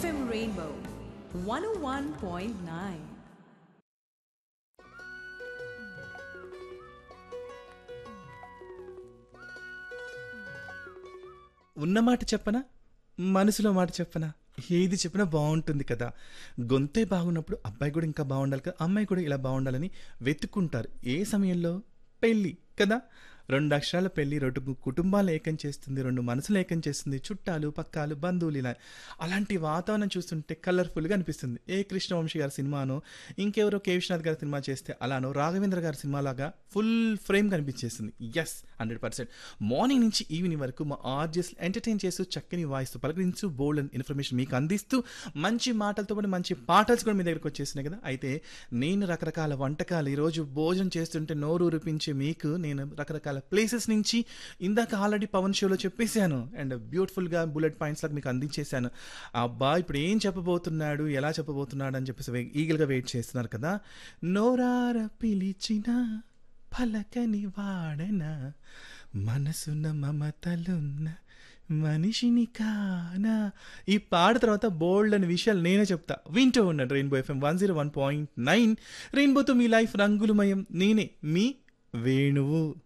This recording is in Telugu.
FM Rainbow 101.9. ఉన్న మాట చెప్పనా మనసులో మాట చెప్పనా ఏది చెప్పినా బాగుంటుంది కదా గొంతే బాగున్నప్పుడు అబ్బాయి కూడా ఇంకా బాగుండాలి కదా అమ్మాయి కూడా ఇలా బాగుండాలని వెతుక్కుంటారు ఏ సమయంలో పెళ్ళి కదా రెండు అక్షరాల పెళ్లి రెండు కుటుంబాలు ఏకం చేస్తుంది రెండు మనసులు ఏకం చేస్తుంది చుట్టాలు పక్కాలు బంధువులు ఇలా అలాంటి వాతావరణం చూస్తుంటే కలర్ఫుల్గా అనిపిస్తుంది ఏ కృష్ణవంశీ గారి సినిమానో ఇంకెవరో కే విశ్వనాథ్ గారి సినిమా చేస్తే అలానో రాఘవేంద్ర గారి సినిమా లాగా ఫుల్ ఫ్రేమ్ కనిపించేస్తుంది ఎస్ హండ్రెడ్ పర్సెంట్ మార్నింగ్ నుంచి ఈవినింగ్ వరకు మా ఆర్జెస్ ఎంటర్టైన్ చేస్తూ చక్కని వాయిస్తూ పలకరించు బోల్డ్ అండ్ ఇన్ఫర్మేషన్ మీకు అందిస్తూ మంచి మాటలతో పాటు మంచి పాటల్స్ కూడా మీ దగ్గరకు వచ్చేసినాయి కదా అయితే నేను రకరకాల వంటకాలు ఈరోజు భోజనం చేస్తుంటే నోరు ఊరిపించే మీకు నేను రకరకాల ప్లేసెస్ నుంచి ఇందాక ఆల్రెడీ పవన్ షోలో చెప్పేశాను అండ్ బ్యూటిఫుల్గా బుల్లెట్ పాయింట్స్ లాగా మీకు అందించేశాను అబ్బా ఇప్పుడు ఏం చెప్పబోతున్నాడు ఎలా చెప్పబోతున్నాడు అని చెప్పేసి ఈగల్గా వెయిట్ చేస్తున్నారు కదా నోరార పిలిచిన పలకని వాడన మనసున మమతలున్న మనిషిని కానా ఈ పాట తర్వాత బోల్డ్ అనే విషయాలు నేనే చెప్తా వింటూ ఉన్నాను rainbow FM one zero one point nine రెయిన్బోతో మీ లైఫ్ రంగులమయం నేనే మీ వేణువు